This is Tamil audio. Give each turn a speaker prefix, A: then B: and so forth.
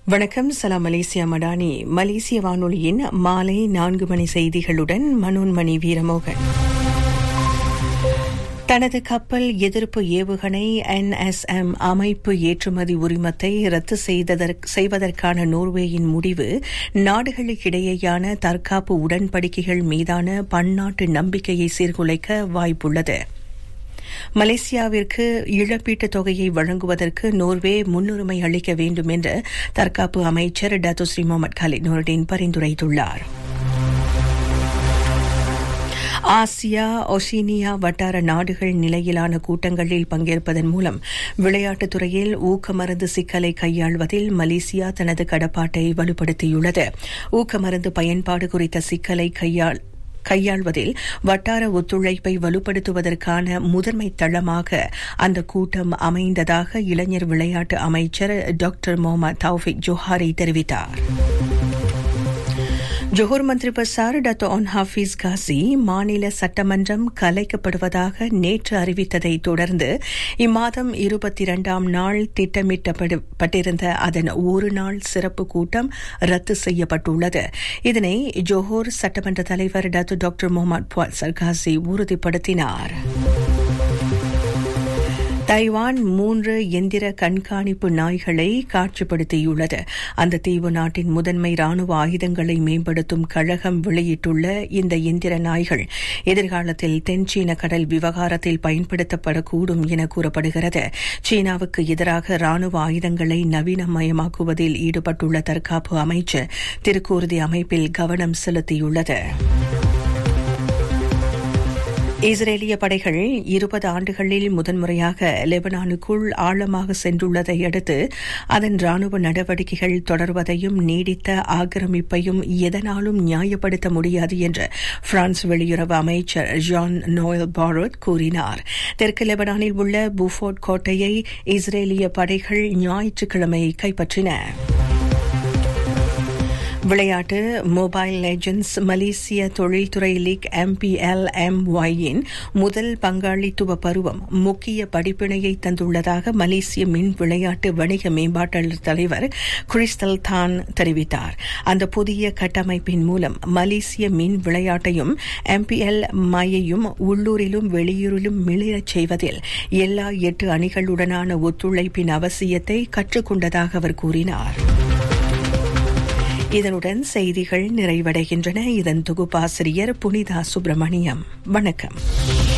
A: வணக்கம் சலாம் மலேசியா மடானி மலேசிய வானொலியின் மாலை நான்கு மணி செய்திகளுடன் மனோன்மணி வீரமோகன் தனது கப்பல் எதிர்ப்பு ஏவுகணை என்எஸ்எம் அமைப்பு ஏற்றுமதி உரிமத்தை ரத்து செய்வதற்கான நோர்வேயின் முடிவு நாடுகளுக்கிடையேயான தற்காப்பு உடன்படிக்கைகள் மீதான பன்னாட்டு நம்பிக்கையை சீர்குலைக்க வாய்ப்புள்ளது மலேசியாவிற்கு இழப்பீட்டுத் தொகையை வழங்குவதற்கு நோர்வே முன்னுரிமை அளிக்க வேண்டும் என்று தற்காப்பு அமைச்சர் டத்துஸ்ரீ முகமது காலித் நூருடீன் பரிந்துரைத்துள்ளார் ஆசியா ஒசினியா வட்டார நாடுகள் நிலையிலான கூட்டங்களில் பங்கேற்பதன் மூலம் விளையாட்டுத் துறையில் ஊக்கமருந்து சிக்கலை கையாள்வதில் மலேசியா தனது கடப்பாட்டை வலுப்படுத்தியுள்ளது ஊக்கமருந்து பயன்பாடு குறித்த சிக்கலை கையாள் கையாள்வதில் வட்டார ஒத்துழைப்பை வலுப்படுத்துவதற்கான முதன்மை தளமாக அந்த கூட்டம் அமைந்ததாக இளைஞர் விளையாட்டு அமைச்சர் டாக்டர் முகமது தௌஃபிக் ஜோஹாரி தெரிவித்தார் Johor Menteri Besar Dato Onn Hafiz Ghazi மாநில சட்டமன்றம் கலைக்கப்படுவதாக நேற்று அறிவித்ததை தொடர்ந்து இம்மாதம் இருபத்தி இரண்டாம் நாள் திட்டமிட்டப்பட்டிருந்த அதன் ஒரு நாள் சிறப்பு கூட்டம் ரத்து செய்யப்பட்டுள்ளது இதனை ஜோஹர் சட்டமன்ற தலைவர் Datuk doctor Mohamed Puad Zarkashi உறுதிப்படுத்தினார் தைவான் மூன்று எந்திர கண்காணிப்பு நாய்களை காட்சிப்படுத்தியுள்ளது அந்த தீவு நாட்டின் முதன்மை ராணுவ ஆயுதங்களை மேம்படுத்தும் கழகம் வெளியிட்டுள்ள இந்த எந்திர நாய்கள் எதிர்காலத்தில் தென்சீன கடல் விவகாரத்தில் பயன்படுத்தப்படக்கூடும் என கூறப்படுகிறது சீனாவுக்கு எதிராக ராணுவ ஆயுதங்களை நவீனமயமாக்குவதில் ஈடுபட்டுள்ள தற்காப்பு அமைச்சர் திருக்கூர்தி அமைப்பில் கவனம் செலுத்தியுள்ளது இஸ்ரேலிய படைகள் இருபது ஆண்டுகளில் முதன்முறையாக லெபனானுக்குள் ஆழமாக சென்றுள்ளதை அடுத்து அதன் ராணுவ நடவடிக்கைகள் தொடர்வதையும் நீடித்த ஆக்கிரமிப்பையும் எதனாலும் நியாயப்படுத்த முடியாது என்று பிரான்ஸ் வெளியுறவு அமைச்சர் ஜான் நோயல் பாரோட் கூறினார் தெற்கு லெபனானில் உள்ள புஃபோர்ட் கோட்டையை இஸ்ரேலிய படைகள் ஞாயிற்றுக்கிழமை கைப்பற்றின விளையாட்டு மொபைல் லெஜண்ட்ஸ் மலேசிய தொழில்துறை லீக் எம்பிஎல் எம்ஒயின் முதல் பங்காளித்துவ பருவம் முக்கிய படிப்பினையை தந்துள்ளதாக மலேசிய மின் விளையாட்டு வணிக மேம்பாட்டாளர் தலைவர் கிறிஸ்டல் தான் தெரிவித்தார் அந்த புதிய கட்டமைப்பின் மூலம் மலேசிய மின் விளையாட்டையும் எம்பிஎல் மையையும் உள்ளூரிலும் வெளியூரிலும் மிளிரச் செய்வதில் எல்லா எட்டு அணிகளுடனான ஒத்துழைப்பின் அவசியத்தை கற்றுக்கொண்டதாக அவர் கூறினார் இதனுடன் செய்திகள் நிறைவடைகின்றன இதன் தொகுப்பாசிரியர் புனிதா சுப்பிரமணியம் வணக்கம்